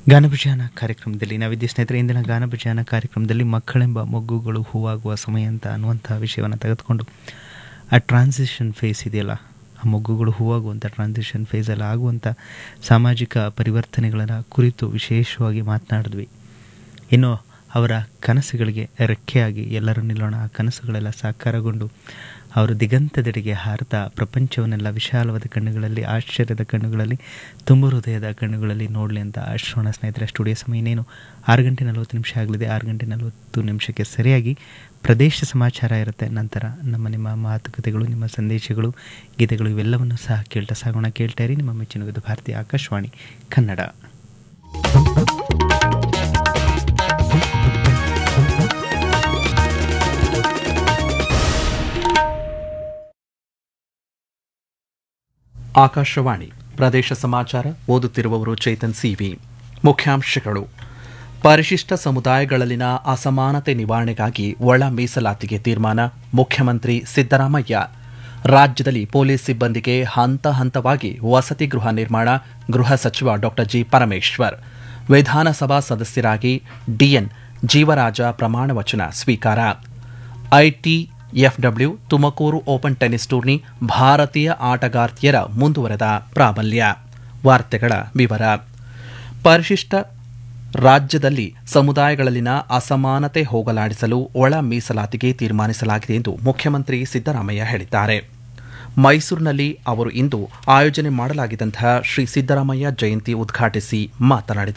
ಗಾನಭಜಾನ ಕಾರ್ಯಕ್ರಮದಲ್ಲಿ ನಾವಿದ್ದ ಸ್ನೇಹಿತರೆ ಇಂದಿನ ಗಾನಭಜಾನ ಕಾರ್ಯಕ್ರಮದಲ್ಲಿ ಮಕ್ಕಳೆಂಬ ಮೊಗ್ಗುಗಳು ಹೂವಾಗುವ ಸಮಯ ಅಂತ ಅನ್ನುವಂಥ ವಿಷಯವನ್ನು ತೆಗೆದುಕೊಂಡು ಆ ಟ್ರಾನ್ಸಿಷನ್ ಫೇಸ್ ಇದೆಯಲ್ಲ ಆ ಮೊಗ್ಗುಗಳು ಹೂವಾಗುವಂಥ ಟ್ರಾನ್ಸಿಷನ್ ಫೇಸಲ್ಲಿ ಆಗುವಂಥ ಸಾಮಾಜಿಕ ಪರಿವರ್ತನೆಗಳ ಕುರಿತು ವಿಶೇಷವಾಗಿ ಮಾತನಾಡಿದ್ವಿ ಇನ್ನು ಅವರ ಕನಸುಗಳಿಗೆ ರೆಕ್ಕೆಯಾಗಿ ಎಲ್ಲರೂ ನಿಲ್ಲೋಣ ಆ ಕನಸುಗಳೆಲ್ಲ ಸಾಕಾರಗೊಂಡು ಅವರು ದಿಗಂತದೆಡೆಗೆ ಹಾರತಾ ಪ್ರಪಂಚವನ್ನೆಲ್ಲ ವಿಶಾಲವಾದ ಕಣ್ಣುಗಳಲ್ಲಿ ಆಶ್ಚರ್ಯದ ಕಣ್ಣುಗಳಲ್ಲಿ ತುಂಬ ಹೃದಯದ ಕಣ್ಣುಗಳಲ್ಲಿ ನೋಡಲಿ ಅಂತ ಆಶ್ರೋಣ ಸ್ನೇಹಿತರೆ ಸ್ಟುಡಿಯೋ ಸಮಯ ಇನ್ನೇನು ಆರು ಗಂಟೆ ನಲವತ್ತು ನಿಮಿಷ ಆಗಲಿದೆ ಆರು ಗಂಟೆ ನಲವತ್ತು ನಿಮಿಷಕ್ಕೆ ಸರಿಯಾಗಿ ಪ್ರದೇಶ ಸಮಾಚಾರ ಇರುತ್ತೆ ನಂತರ ನಮ್ಮ ನಿಮ್ಮ ಮಾತುಕತೆಗಳು ನಿಮ್ಮ ಸಂದೇಶಗಳು ಗೀತೆಗಳು ಇವೆಲ್ಲವನ್ನು ಸಹ ಕೇಳ್ತಾ ಸಾಗೋಣ ಕೇಳ್ತಾ ಇರಿ ನಿಮ್ಮ ಮೆಚ್ಚಿನ ವಿಧ ಭಾರತೀಯ ಆಕಾಶವಾಣಿ ಕನ್ನಡ ಆಕಾಶವಾಣಿ ಪ್ರದೇಶ ಸಮಾಚಾರ ಓದುತ್ತಿರುವವರು ಚೇತನ್ ಸಿವಿ ಮುಖ್ಯಾಂಶಗಳು ಪರಿಶಿಷ್ಟ ಸಮುದಾಯಗಳಲ್ಲಿನ ಅಸಮಾನತೆ ನಿವಾರಣೆಗಾಗಿ ಒಳ ಮೀಸಲಾತಿಗೆ ತೀರ್ಮಾನ ಮುಖ್ಯಮಂತ್ರಿ ಸಿದ್ದರಾಮಯ್ಯ ರಾಜ್ಯದಲ್ಲಿ ಪೊಲೀಸ್ ಸಿಬ್ಬಂದಿಗೆ ಹಂತ ಹಂತವಾಗಿ ವಸತಿ ಗೃಹ ನಿರ್ಮಾಣ ಗೃಹ ಸಚಿವ ಡಾಕ್ಟರ್ ಜಿ ಪರಮೇಶ್ವರ್ ವಿಧಾನಸಭಾ ಸದಸ್ಯರಾಗಿ ಡಿಎನ್ ಜೀವರಾಜ ಪ್ರಮಾಣ ವಚನ ಸ್ವೀಕಾರ I T F W Tumakuru open tennis tourney ಭಾರತೀಯ ಆಟಗಾರ್ತಿಯರ ಮುಂದುವರೆದ ಪ್ರಾಬಲ್ಯ ವಾರ್ತೆಗಳ ವಿವರ ಪರಿಶಿಷ್ಟ ರಾಜ್ಯದಲ್ಲಿ ಸಮುದಾಯಗಳಲ್ಲಿನ ಅಸಮಾನತೆ ಹೋಗಲಾಡಿಸಲು ಒಳ ಮೀಸಲಾತಿಗೆ ತೀರ್ಮಾನಿಸಲಾಗಿದೆ ಎಂದು ಮುಖ್ಯಮಂತ್ರಿ ಸಿದ್ದರಾಮಯ್ಯ ಹೇಳಿದ್ದಾರೆ ಮೈಸೂರಿನಲ್ಲಿ ಅವರು ಇಂದು ಆಯೋಜನೆ ಮಾಡಲಾಗಿದ್ದಂತಹ ಶ್ರೀ ಸಿದ್ದರಾಮಯ್ಯ ಜಯಂತಿ ಉದ್ಘಾಟಿಸಿ ಮಾತನಾಡಿದರು